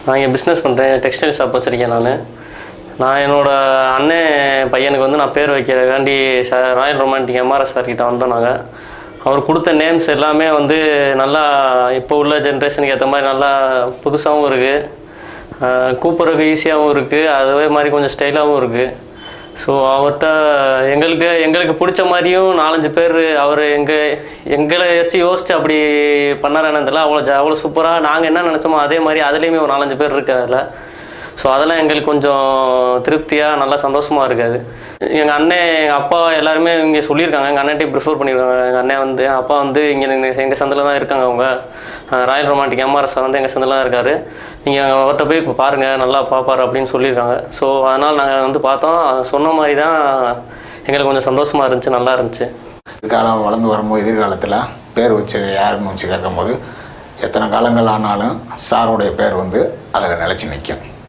நான் இங்கே பிஸ்னஸ் பண்ணுறேன் டெக்ஸ்டைல் ஷாப் வச்சுருக்கேன் நான் நான் என்னோட அண்ணன் பையனுக்கு வந்து நான் பேர் வைக்கிறதுக்காண்டி ச ராயல் ரொமான்டிக் எம்ஆர்எஸ் சார் கிட்ட வந்தோம் நாங்கள் அவர் கொடுத்த நேம்ஸ் எல்லாமே வந்து நல்லா இப்போ உள்ள ஜென்ரேஷனுக்கு ஏற்ற மாதிரி நல்லா புதுசாகவும் இருக்குது கூப்பிட்றதுக்கு ஈஸியாகவும் இருக்குது அதே மாதிரி கொஞ்சம் ஸ்டைலாகவும் இருக்குது ஸோ அவர்கிட்ட எங்களுக்கு எங்களுக்கு பிடிச்ச மாதிரியும் நாலஞ்சு பேர் அவர் எங்கள் எங்களை வச்சு யோசிச்சு அப்படி பண்ணாரான்னு தெரியல அவ்வளோ ஜ அவ்வளோ சூப்பராக நாங்கள் என்ன நினச்சோமோ அதே மாதிரி அதுலேயுமே ஒரு நாலஞ்சு பேர் இருக்கு அதில் ஸோ அதெல்லாம் எங்களுக்கு கொஞ்சம் திருப்தியாக நல்லா சந்தோஷமாக இருக்காது எங்கள் அண்ணன் எங்கள் அப்பா எல்லாருமே இங்கே சொல்லியிருக்காங்க எங்கள் அண்ணன்ட்டே ப்ரிஃபர் பண்ணியிருக்காங்க எங்கள் அண்ணன் வந்து அப்பா வந்து இங்கே எங்கள் சந்தில் தான் இருக்காங்க அவங்க அஹ் ராயல் ரொமான்டிக் எம்ஆர்எஸ் வந்து எங்கள் சந்தில் தான் இருக்காரு நீங்கள் அவர்கிட்ட போய் இப்போ பாருங்கள் நல்லா பார்ப்பாரு அப்படின்னு சொல்லியிருக்காங்க ஸோ அதனால் நாங்கள் வந்து பார்த்தோம் சொன்ன மாதிரி தான் எங்களுக்கு கொஞ்சம் சந்தோஷமாக இருந்துச்சு நல்லா இருந்துச்சு காலம் வளர்ந்து வரும்போது எதிர்காலத்தில் பேர் வச்சது யாருன்னு வச்சு கேட்கும்போது எத்தனை காலங்கள் ஆனாலும் சாருடைய பேர் வந்து அதில் நிலச்சி நிற்கும்